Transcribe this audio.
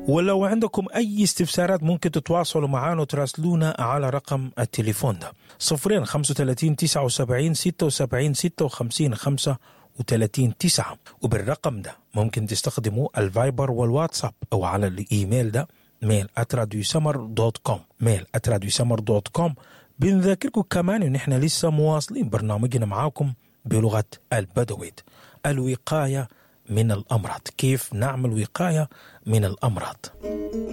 ولو عندكم أي استفسارات ممكن تتواصلوا معنا وتراسلونا على رقم التليفون ده صفرين خمسة وثلاثين تسعة وسبعين ستة وسبعين ستة وخمسين خمسة وثلاثين تسعة وبالرقم ده ممكن تستخدموا الفايبر والواتساب أو على الإيميل ده ميل @راديوسمر دوت كوم ميل @راديوسمر دوت كوم بنذكركم كمان إن إحنا لسه مواصلين برنامجنا معاكم بلغة البدويت الوقاية من الأمراض كيف نعمل وقاية من الأمراض